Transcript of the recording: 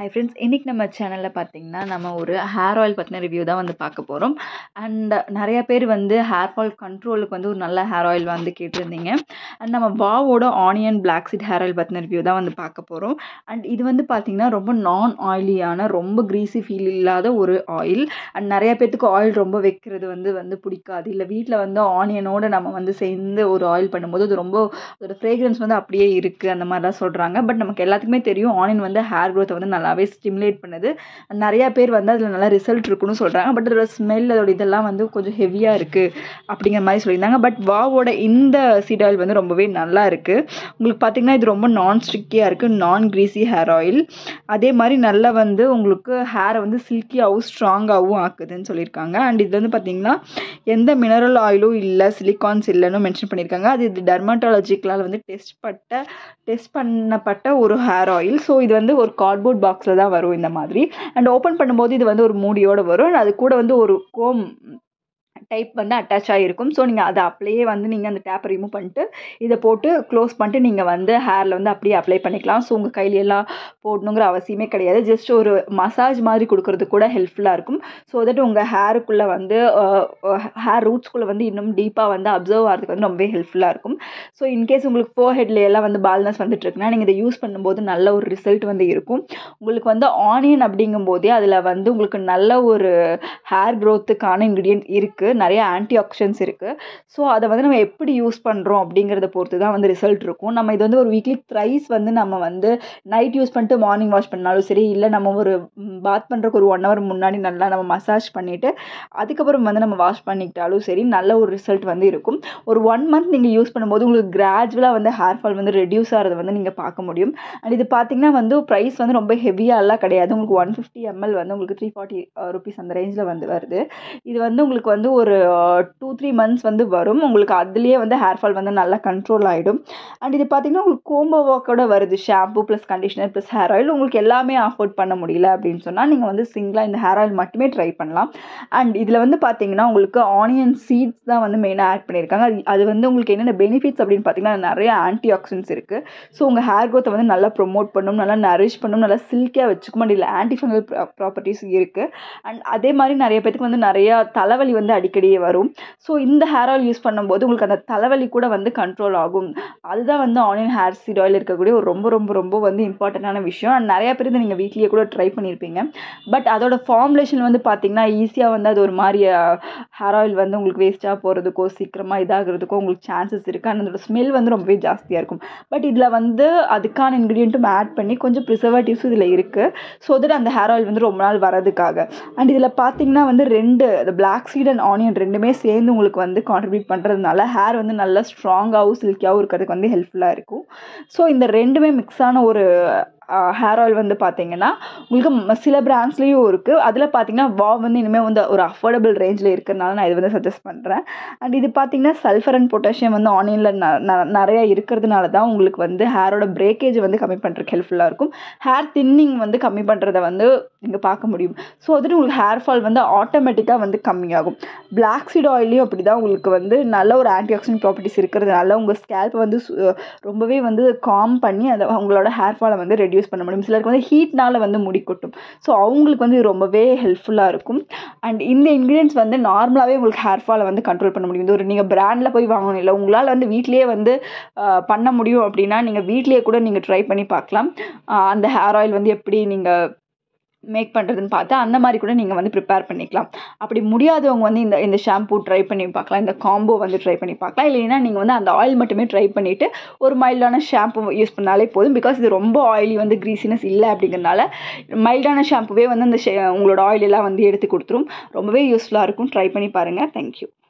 hi friends இன்றைக்கி நம்ம சேனலில் பார்த்தீங்கன்னா நம்ம ஒரு ஹேர் ஆயில் பற்றின ரிவ்யூ தான் வந்து பார்க்க போகிறோம் அண்ட் நிறைய பேர் வந்து ஹேர் ஃபால் கண்ட்ரோலுக்கு வந்து ஒரு நல்ல ஹேர் ஆயில் வந்து கேட்டிருந்தீங்க அண்ட் நம்ம வாவோட onion black seed hair oil பற்றின ரிவ்யூ தான் வந்து பார்க்க போகிறோம் அண்ட் இது வந்து பார்த்திங்கன்னா ரொம்ப நான் ஆயிலியான ரொம்ப க்ரீஸி ஃபீல் இல்லாத ஒரு ஆயில் அண்ட் நிறைய பேர்த்துக்கு ஆயில் ரொம்ப வைக்கிறது வந்து வந்து பிடிக்காது இல்லை வீட்டில் வந்து ஆனியனோட நம்ம வந்து சேர்ந்து ஒரு ஆயில் பண்ணும்போது அது ரொம்ப அதோட ஃப்ரேக்ரன்ஸ் வந்து அப்படியே இருக்குது அந்த மாதிரிலாம் சொல்கிறாங்க பட் நமக்கு எல்லாத்துக்குமே தெரியும் ஆனியன் வந்து ஹேர் க்ரோத்தை வந்து நல்லாவே ஸ்டிமுலேட் பண்ணுது நிறையா பேர் வந்து அதில் நல்லா ரிசல்ட் இருக்குன்னு சொல்கிறாங்க பட் அதோட ஸ்மெல் அதோட இதெல்லாம் வந்து கொஞ்சம் ஹெவியாக இருக்குது அப்படிங்கிற மாதிரி சொல்லியிருந்தாங்க பட் வாவோட இந்த சீட் ஆயில் வந்து ரொம்பவே நல்லா இருக்குது உங்களுக்கு பார்த்திங்கன்னா இது ரொம்ப நான் ஸ்டிக்கியாக இருக்குது நான் க்ரீஸி ஹேர் ஆயில் அதே மாதிரி நல்லா வந்து உங்களுக்கு ஹேரை வந்து சில்கியாகவும் ஸ்ட்ராங்காகவும் ஆக்குதுன்னு சொல்லியிருக்காங்க அண்ட் இது வந்து பார்த்திங்கன்னா எந்த மினரல் ஆயிலும் இல்லை சிலிகான்ஸ் இல்லைன்னு மென்ஷன் பண்ணியிருக்காங்க அது இது டெர்மட்டாலஜிக்கலால் வந்து டெஸ்ட் பட்ட டெஸ்ட் பண்ணப்பட்ட ஒரு ஹேர் ஆயில் ஸோ இது வந்து ஒரு கார்ட்போர்ட் பாக்ஸில் தான் வரும் இந்த மாதிரி அண்ட் ஓப்பன் பண்ணும்போது இது வந்து ஒரு மூடியோடு வரும் அது கூட வந்து ஒரு கோம் டைப் வந்து அட்டாச் ஆகிருக்கும் ஸோ நீங்கள் அதை அப்படியே வந்து நீங்கள் அந்த டேப்பை ரிமூவ் பண்ணிட்டு இதை போட்டு க்ளோஸ் பண்ணிட்டு நீங்கள் வந்து ஹேரில் வந்து அப்படியே அப்ளை பண்ணிக்கலாம் ஸோ உங்கள் கையிலெல்லாம் போடணுங்கிற அவசியமே கிடையாது ஜஸ்ட் ஒரு மசாஜ் மாதிரி கொடுக்கறது கூட ஹெல்ப்ஃபுல்லாக இருக்கும் ஸோ தட் உங்கள் ஹேருக்குள்ளே வந்து ஹேர் ரூட்ஸ்குள்ளே வந்து இன்னும் டீப்பாக வந்து அப்சர்வ் ஆகிறதுக்கு வந்து ரொம்பவே ஹெல்ப்ஃபுல்லாக இருக்கும் ஸோ இன்கேஸ் உங்களுக்கு ஃபோர் ஹெட்ல எல்லாம் வந்து பால்னஸ் வந்துட்டு இருக்குன்னா நீங்கள் இதை யூஸ் பண்ணும்போது நல்ல ஒரு ரிசல்ட் வந்து இருக்கும் உங்களுக்கு வந்து ஆனியன் அப்படிங்கும்போதே அதில் வந்து உங்களுக்கு நல்ல ஒரு ஹேர் க்ரோத்துக்கான இன்க்ரீடியன்ட் இருக்குது நிறைய ஆன்டி ஆக்சிடென்ட்ஸ் இருக்குது ஸோ அதை வந்து நம்ம எப்படி யூஸ் பண்ணுறோம் அப்படிங்கிறத பொறுத்து தான் வந்து ரிசல்ட் இருக்கும் நம்ம இது வந்து ஒரு வீக்லி த்ரைஸ் வந்து நம்ம வந்து நைட் யூஸ் பண்ணிட்டு மார்னிங் வாஷ் பண்ணாலும் சரி இல்லை நம்ம ஒரு பாத் பண்ணுறதுக்கு ஒரு ஒன் ஹவர் முன்னாடி நல்லா நம்ம மசாஜ் பண்ணிவிட்டு அதுக்கப்புறம் வந்து நம்ம வாஷ் பண்ணிக்கிட்டாலும் சரி நல்ல ஒரு ரிசல்ட் வந்து இருக்கும் ஒரு ஒன் மந்த் நீங்கள் யூஸ் பண்ணும்போது உங்களுக்கு கிராஜுவலாக வந்து ஹேர் ஃபால் வந்து ரெடியூஸ் ஆகிறத வந்து நீங்கள் பார்க்க முடியும் அண்ட் இது பார்த்தீங்கன்னா வந்து ப்ரைஸ் வந்து ரொம்ப ஹெவியாலாம் கிடையாது உங்களுக்கு ஒன் ஃபிஃப்டி எம்எல் வந்து உங்களுக்கு த்ரீ ஃபார்ட்டி ருபீஸ் அந்த ரேஞ்சில் வந்து வருது இது வந்து உங்களுக்கு வந்து ஒரு டூ த்ரீ மந்த்ஸ் வந்து வரும் உங்களுக்கு அதுலேயே வந்து ஹேர் ஃபால் வந்து நல்லா கண்ட்ரோல் ஆகிடும் அண்ட் இது பார்த்தீங்கன்னா உங்களுக்கு கோம்போ ஒர்க்கோட வருது shampoo plus conditioner plus hair oil உங்களுக்கு எல்லாமே அஃபோர்ட் பண்ண முடியல அப்படின்னு சொன்னால் நீங்கள் வந்து சிங்கிளாக இந்த ஹேர் ஆயில் மட்டுமே ட்ரை பண்ணலாம் அண்ட் இதில் வந்து பார்த்தீங்கன்னா உங்களுக்கு ஆனியன் சீட்ஸ் தான் வந்து மெயினாக ஆட் பண்ணியிருக்காங்க அது அது வந்து உங்களுக்கு என்னென்ன பெனிஃபிட்ஸ் அப்படின்னு பார்த்தீங்கன்னா நிறைய ஆன்டி ஆக்சிடென்ட்ஸ் இருக்குது ஸோ உங்கள் ஹேர் க்ரோத்தை வந்து நல்லா ப்ரொமோட் பண்ணும் நல்லா நரிஷ் பண்ணும் நல்லா சில்கியாக வச்சுக்கும் அண்ட் இதில் ஆன்டி ஃபங்கல் ப்ராப்பர்ட்டிஸ் இருக்குது அண்ட் அதே மாதிரி நிறைய பேத்துக்கு வந்து நிறையா தலைவலி வந்து அடிக்கடி வரும் ஸோ இந்த ஹேர் ஆயில் யூஸ் பண்ணும்போது உங்களுக்கு அந்த தலைவலி கூட வந்து கண்ட்ரோல் ஆகும் அதுதான் வந்து ஆனியன் ஹேர் சீட் ஆயில் இருக்கக்கூடிய ஒரு ரொம்ப ரொம்ப ரொம்ப வந்து இம்பார்ட்டண்ட்டான விஷயம் அண்ட் நிறைய பேர் இதை நீங்கள் வீட்லேயே கூட ட்ரை பண்ணியிருப்பீங்க பட் அதோட ஃபார்முலேஷன் வந்து பார்த்தீங்கன்னா ஈஸியாக வந்து அது ஒரு மாதிரி ஹேர் ஆயில் வந்து உங்களுக்கு வேஸ்ட்டாக போகிறதுக்கோ சீக்கிரமாக இதாகிறதுக்கோ உங்களுக்கு சான்சஸ் இருக்குது அண்ட் அதோட ஸ்மெல் வந்து ரொம்பவே ஜாஸ்தியாக இருக்கும் பட் இதில் வந்து அதுக்கான இன்க்ரீடியண்ட்டும் ஆட் பண்ணி கொஞ்சம் ப்ரிசர்வேட்டிவ்ஸ் இதில் இருக்குது ஸோ தட் அந்த ஹேர் ஆயில் வந்து ரொம்ப நாள் வரதுக்காக அண்ட் இதில் பார்த்தீங்கன்னா வந்து ரெண்டு அந்த பிளாக் சீட் அண்ட் ஆனியன் ரெண்டுமே சேர்ந்து உங்களுக்கு வந்து கான்ட்ரிபியூட் பண்ணுறதுனால ஹேர் வந்து நல்லா ஸ்ட்ராங்காகவும் சில்கியாகவும் இருக்கிறதுக்கு வந்து ஹெல்ப்ஃபுல்லாக இருக்கும் ஸோ இந்த ரெண்டுமே மிக்ஸான ஒரு ஹேர் ஆயில் வந்து பார்த்தீங்கன்னா உங்களுக்கு சில பிராண்ட்ஸ்லேயும் இருக்குது அதில் பார்த்தீங்கன்னா வா வந்து இனிமேல் வந்து ஒரு அஃபோர்டபுள் ரேஞ்சில் இருக்கிறனால நான் இது வந்து சஜஸ்ட் பண்ணுறேன் அண்ட் இது பார்த்தீங்கன்னா சல்ஃபர் அண்ட் பொட்டாசியம் வந்து ஆனியனில் நிறையா இருக்கிறதுனால தான் உங்களுக்கு வந்து ஹேரோட பிரேக்கேஜ் வந்து கம்மி பண்ணுறதுக்கு ஹெல்ப்ஃபுல்லாக இருக்கும் ஹேர் தின்னிங் வந்து கம்மி பண்ணுறத வந்து நீங்கள் பார்க்க முடியும் ஸோ வந்துட்டு உங்களுக்கு ஹேர் ஃபால் வந்து ஆட்டோமேட்டிக்காக வந்து கம்மியாகும் பிளாக் சீட் ஆயிலையும் அப்படி தான் உங்களுக்கு வந்து நல்ல ஒரு ஆன்டி ஆக்சிடென்ட் ப்ராப்பர்ட்டிஸ் இருக்கிறதுனால உங்கள் ஸ்கேல்ப் வந்து ரொம்பவே வந்து காம் பண்ணி அதை உங்களோட ஹேர் ஃபாலை வந்து ரெடியூஸ் யூஸ் பண்ண முடியும் சிலருக்கு வந்து ஹீட்னால வந்து முடி கொட்டும் ஸோ அவங்களுக்கு வந்து ரொம்பவே ஹெல்ப்ஃபுல்லாக இருக்கும் அண்ட் இந்த இன்க்ரீடியன்ஸ் வந்து நார்மலாகவே உங்களுக்கு ஹேர் ஃபாலை வந்து கண்ட்ரோல் பண்ண முடியும் இது ஒரு நீங்கள் பிராண்டில் போய் வாங்கணும் இல்லை உங்களால் வந்து வீட்லேயே வந்து பண்ண முடியும் அப்படின்னா நீங்கள் வீட்லேயே கூட நீங்கள் ட்ரை பண்ணி பார்க்கலாம் அந்த ஹேர் ஆயில் வந்து எப்படி நீங்கள் மேக் பண்ணுறதுன்னு பார்த்து அந்த மாதிரி கூட நீங்கள் வந்து ப்ரிப்பேர் பண்ணிக்கலாம் அப்படி முடியாதவங்க வந்து இந்த இந்த ஷாம்பூ ட்ரை பண்ணி பார்க்கலாம் இந்த காம்போ வந்து ட்ரை பண்ணி பார்க்கலாம் இல்லைன்னா நீங்கள் வந்து அந்த ஆயில் மட்டுமே ட்ரை பண்ணிவிட்டு ஒரு மைல்டான ஷாம்பு யூஸ் பண்ணாலே போதும் பிகாஸ் இது ரொம்ப ஆயிலி வந்து க்ரீசினஸ் இல்லை அப்படிங்கிறனால மைல்டான ஷாம்புவே வந்து அந்த உங்களோட ஆயில் எல்லாம் வந்து எடுத்து கொடுத்துரும் ரொம்பவே யூஸ்ஃபுல்லாக இருக்கும் ட்ரை பண்ணி பாருங்கள் தேங்க்யூ